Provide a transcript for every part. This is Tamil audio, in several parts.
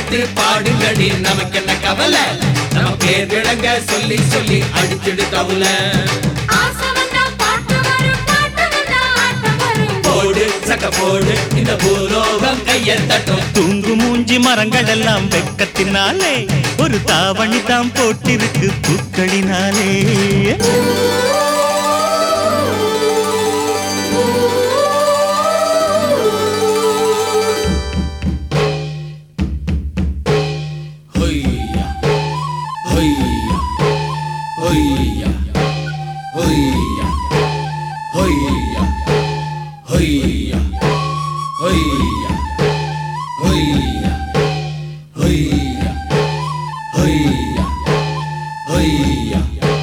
பாட்டெடுத்து பாடுங்கடி நமக்கு என்ன கவலை நம்ம பேர் விளங்க சொல்லி சொல்லி அடிச்சிடு தவுல ஆசை வந்தா பாட்டு வரும் பாட்டு வந்தா ஆட்டம் வரும் போடு சக்க போடு இந்த பூலோகம் கையை தட்டும் தூங்கு மூஞ்சி மரங்கள் எல்லாம் வெக்கத்தினாலே ஒரு தாவணி தாம் போட்டிருக்கு பூக்களினாலே ஹொய்யா ஹொய்யா ஹொய்யா ஹொய்யா ஹொய்யா ஹொய்யா ஹொய்யா ஹொய்யா ஹொய்யா ஹொய்யா ஹொய்யா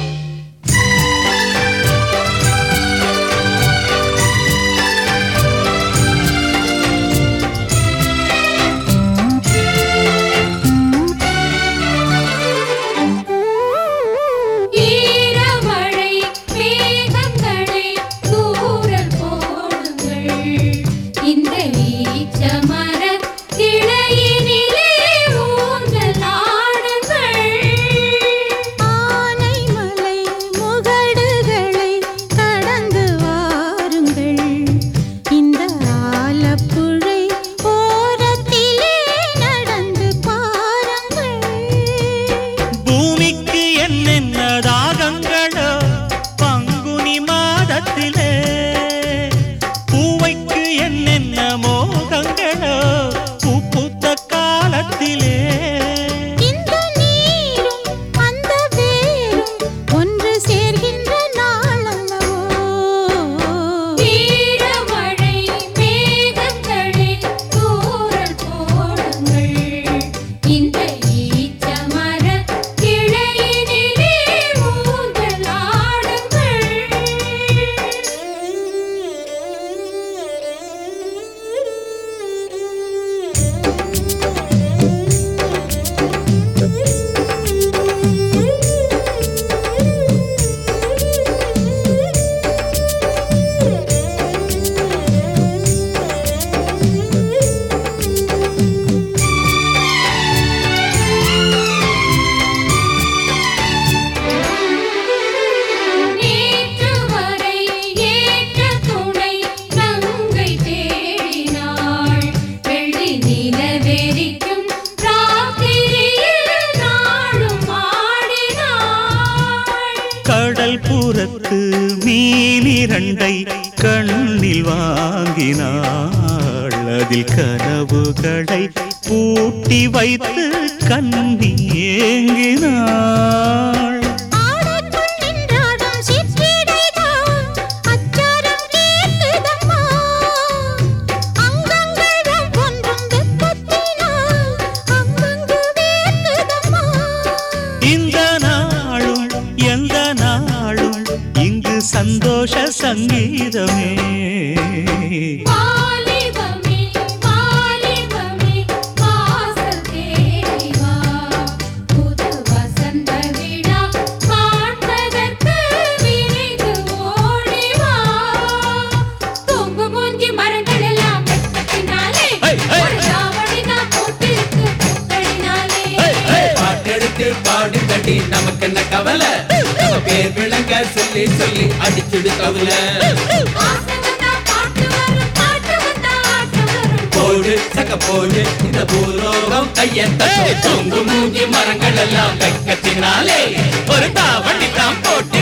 ஈரமழை மேகங்களை தூரல் போடுங்கள் இந்த ஈச்சமர கிளையினிலே ஊஞ்சல் ஆடுங்கள் ஆனைமலை முகடுகளை கடந்து வாருங்கள் இந்த ஆலப்புழை ஓரத்திலே நடந்து பாருங்கள் பூமிக்கு என்னென்ன தாகங்களோ பங்குனி மாதத்திலே பூவைக்கு என்னென்ன மோகங்களோ பூ பூத்த காலத்திலே இந்த நீரும் அந்த வேரும் ஒன்று சேர்கின்ற நாளல்லவோ ஈரமழை மேகங்களை தூரல் போடுங்கள் இந்த ஈச்சமர கிளையினிலே ஊஞ்சல் நேற்று வரை ஏற்ற துணை நங்கை தேடினாள் வெள்ளி நிலவெறிக்கும் ராத்திரியில் நாளும் ஆடினாள் கடல் புறத்து மீனிரண்டை கண்ணில் வாங்கினாள் அதில் கனவுகளை பூட்டி வைத்து கண்ணி ஏங்கினாள் ஆடைக்குள் நின்றாடும் சிற்றிடைதான் அச்சாரம் கேட்குதம்மா அங்கங்கள் ஒவ்வொன்றும் வெப்பத்தினால் அங்கங்கு வேர்க்குதம்மா இந்த நாளும் எந்த நாளும் இங்கு சந்தோஷ சங்கீதமே வாலிபமே வாலிபமே வாசல் தேடி வா புது வசந்த விழா காண்பதற்கு விரைந்து ஓடி வா தொங்கு மூஞ்சி மரங்கள் எல்லாம் வெட்டத்தினாலே ஹை, ஹை. ஒரு தாவணிதான் போட்டிருக்கு பூக்களினாலே பாட்டெடுத்து பாடுங்கடி நமக்கு என்ன கவலை நம்ம பேர் விளங்க சொல்லி சொல்லி அடிச்சிடு தவுல ஆசை வந்தா பாட்டு வரும் பாட்டு வந்தா ஆட்டம் வரும் போடு சக்க போடு இந்த பூலோகம் கையத்த தொங்கு மூங்கி மரங்கள் எல்லாம் வெக்கத்தினாலே ஒரு தாவணி தான் போட்டு